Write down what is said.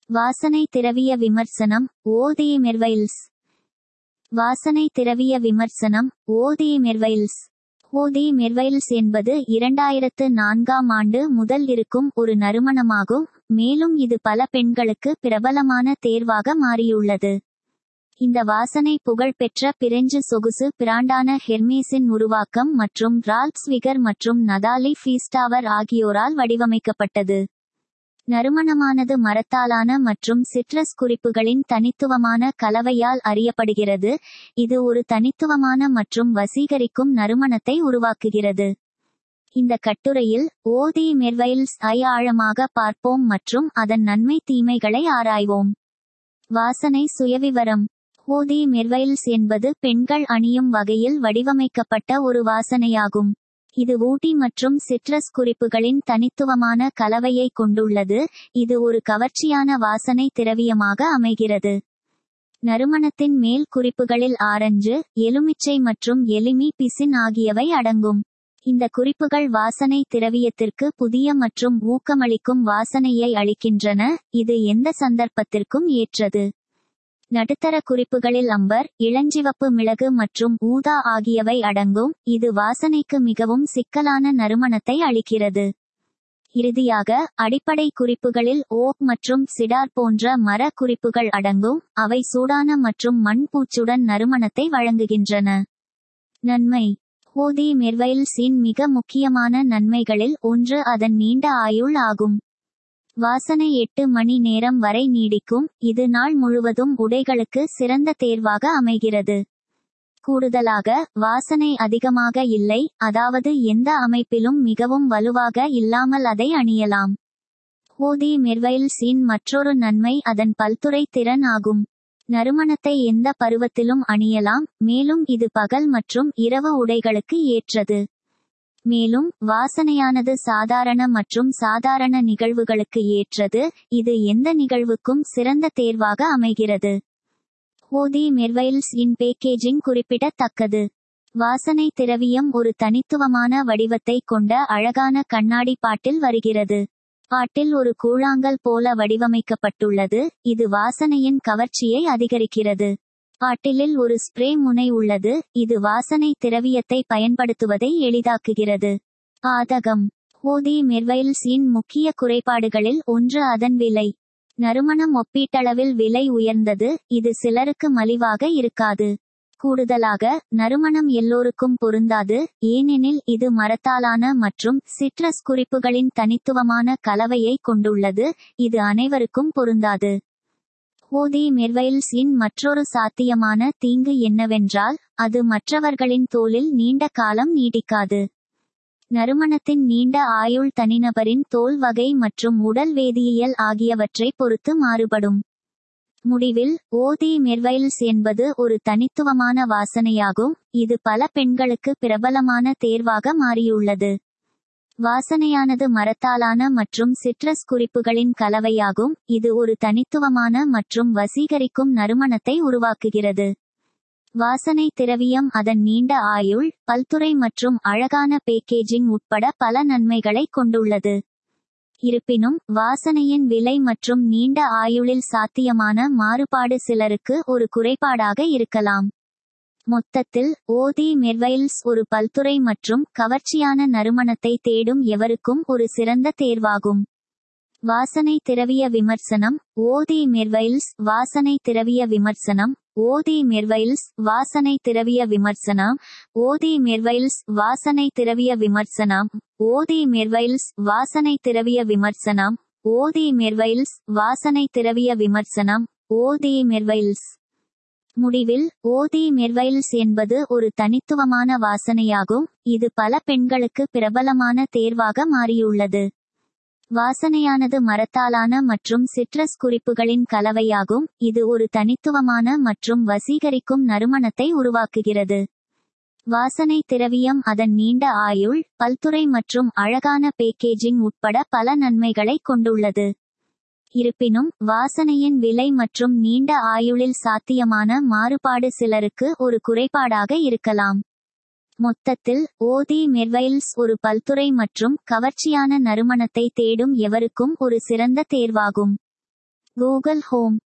வாசனை திரவிய விமர்சனம் ஓதி மெர்வைல்ஸ் வாசனை திரவிய விமர்சனம் ஓதி மெர்வைல்ஸ் ஓதி மெர்வைல்ஸ் என்பது இரண்டாயிரத்து நான்காம் ஆண்டு முதல் இருக்கும் ஒரு நறுமணமாகும் மேலும் இது பல பெண்களுக்கு பிரபலமான தேர்வாக மாறியுள்ளது இந்த வாசனை புகழ்பெற்ற பிரெஞ்சு சொகுசு பிராண்டான ஹெர்மேஸின் உருவாக்கம் மற்றும் ரால்ப்ஸ்விகர் மற்றும் நதாலி ஃபீஸ்டாவர் ஆகியோரால் வடிவமைக்கப்பட்டது நறுமணமானது மரத்தாலான மற்றும் சிட்ரஸ் குறிப்புகளின் தனித்துவமான கலவையால் அறியப்படுகிறது இது ஒரு தனித்துவமான மற்றும் வசீகரிக்கும் நறுமணத்தை உருவாக்குகிறது இந்த கட்டுரையில் ஓதி மெர்வைல்ஸ் ஐ ஆழமாக பார்ப்போம் மற்றும் அதன் நன்மை தீமைகளை ஆராய்வோம் வாசனை சுயவிவரம் ஓதி மெர்வைல்ஸ் என்பது பெண்கள் அணியும் வகையில் வடிவமைக்கப்பட்ட ஒரு வாசனையாகும் இது ஊட்டி மற்றும் சிட்ரஸ் குறிப்புகளின் தனித்துவமான கலவையை கொண்டுள்ளது இது ஒரு கவர்ச்சியான வாசனை திரவியமாக அமைகிறது நறுமணத்தின் மேல் குறிப்புகளில் ஆரஞ்சு எலுமிச்சை மற்றும் எலிமி பிசின் ஆகியவை அடங்கும் இந்த குறிப்புகள் வாசனை திரவியத்திற்கு புதிய மற்றும் ஊக்கமளிக்கும் வாசனையை அளிக்கின்றன இது எந்த சந்தர்ப்பத்திற்கும் ஏற்றது நடுத்தர குறிப்புகளில் அம்பர் இளஞ்சிவப்பு மிளகு மற்றும் ஊதா ஆகியவை அடங்கும் இது வாசனைக்கு மிகவும் சிக்கலான நறுமணத்தை அளிக்கிறது இறுதியாக அடிப்படை குறிப்புகளில் ஓக் மற்றும் சிடார் போன்ற மர குறிப்புகள் அடங்கும் அவை சூடான மற்றும் மண் பூச்சுடன் நறுமணத்தை வழங்குகின்றன நன்மை ஹோதி மெர்வைல்ஸின் மிக முக்கியமான நன்மைகளில் ஒன்று அதன் நீண்ட ஆயுள் ஆகும் வாசனை எட்டு மணி நேரம் வரை நீடிக்கும் இது நாள் முழுவதும் உடைகளுக்கு சிறந்த தேர்வாக அமைகிறது கூடுதலாக வாசனை அதிகமாக இல்லை அதாவது எந்த அமைப்பிலும் மிகவும் வலுவாக இல்லாமல் அதை அணியலாம் ஹோதி மெர்வைல்ஸின் மற்றொரு நன்மை அதன் பல்துறை திறன் ஆகும் நறுமணத்தை எந்த பருவத்திலும் அணியலாம் மேலும் இது பகல் மற்றும் இரவு உடைகளுக்கு ஏற்றது மேலும் வாசனையானது சாதாரண மற்றும் சாதாரண நிகழ்வுகளுக்கு ஏற்றது இது எந்த நிகழ்வுக்கும் சிறந்த தேர்வாக அமைகிறது ஹோதி மெர்வைல்ஸ் இன் பேக்கேஜிங் குறிப்பிடத்தக்கது வாசனை திரவியம் ஒரு தனித்துவமான வடிவத்தை கொண்ட அழகான கண்ணாடி பாட்டில் வருகிறது பாட்டில் ஒரு கூழாங்கல் போல வடிவமைக்கப்பட்டுள்ளது இது வாசனையின் கவர்ச்சியை அதிகரிக்கிறது பாட்டிலில் ஒரு ஸ்ப்ரே முனை உள்ளது இது வாசனை திரவியத்தை பயன்படுத்துவதை எளிதாக்குகிறது பாதகம் ஹோதி மெர்வைல்ஸின் முக்கிய குறைபாடுகளில் ஒன்று அதன் விலை நறுமணம் ஒப்பீட்டளவில் விலை உயர்ந்தது இது சிலருக்கு மலிவாக இருக்காது கூடுதலாக நறுமணம் எல்லோருக்கும் பொருந்தாது ஏனெனில் இது மரத்தாலான மற்றும் சிட்ரஸ் குறிப்புகளின் தனித்துவமான கலவையை கொண்டுள்ளது இது அனைவருக்கும் பொருந்தாது ஹோதி மெர்வைல்ஸின் மற்றொரு சாத்தியமான தீங்கு என்னவென்றால் அது மற்றவர்களின் தோலில் நீண்ட காலம் நீடிக்காது நறுமணத்தின் நீண்ட ஆயுள் தனிநபரின் தோல் வகை மற்றும் உடல் வேதியியல் ஆகியவற்றை பொறுத்து மாறுபடும் முடிவில் ஓதி மெர்வைல்ஸ் என்பது ஒரு தனித்துவமான வாசனையாகும் இது பல பெண்களுக்கு பிரபலமான தேர்வாக மாறியுள்ளது வாசனையானது மரத்தாலான மற்றும் சிட்ரஸ் குறிப்புகளின் கலவையாகும் இது ஒரு தனித்துவமான மற்றும் வசீகரிக்கும் நறுமணத்தை உருவாக்குகிறது வாசனை திரவியம் அதன் நீண்ட ஆயுள் பல்துறை மற்றும் அழகான பேக்கேஜிங் உட்பட பல நன்மைகளை கொண்டுள்ளது இருப்பினும் வாசனையின் விலை மற்றும் நீண்ட ஆயுளில் சாத்தியமான மாறுபாடு சிலருக்கு ஒரு குறைபாடாக இருக்கலாம் மொத்தத்தில் ஓதி மெர்வைல்ஸ் ஒரு பல்துறை மற்றும் கவர்ச்சியான நறுமணத்தை தேடும் எவருக்கும் ஒரு சிறந்த தேர்வாகும் வாசனை திரவிய விமர்சனம் ஓதி மெர்வைல்ஸ் வாசனை திரவிய விமர்சனம் ஓதி மெர்வைல்ஸ் வாசனை திரவிய விமர்சனம் ஓதி மெர்வைல்ஸ் வாசனை திரவிய விமர்சனம் ஓதி மெர்வைல்ஸ் வாசனை திரவிய விமர்சனம் ஓதி மெர்வைல்ஸ் வாசனை திரவிய விமர்சனம் ஓதி மெர்வைல்ஸ் முடிவில் ஓதி மெர்வைல்ஸ் என்பது ஒரு தனித்துவமான வாசனையாகும் இது பல பெண்களுக்கு பிரபலமான தேர்வாக மாறியுள்ளது வாசனையானது மரத்தாலான மற்றும் சிட்ரஸ் குறிப்புகளின் கலவையாகும் இது ஒரு தனித்துவமான மற்றும் வசீகரிக்கும் நறுமணத்தை உருவாக்குகிறது வாசனை திரவியம் அதன் நீண்ட ஆயுள் பல்துறை மற்றும் அழகான பேக்கேஜிங் உட்பட பல நன்மைகளை கொண்டுள்ளது இருப்பினும் வாசனையின் விலை மற்றும் நீண்ட ஆயுளில் சாத்தியமான மாறுபாடு சிலருக்கு ஒரு குறைபாடாக இருக்கலாம் மொத்தத்தில் ஓதி மெர்வைல்ஸ் ஒரு பல்துறை மற்றும் கவர்ச்சியான நறுமணத்தை தேடும் எவருக்கும் ஒரு சிறந்த தேர்வாகும் கூகுள் ஹோம்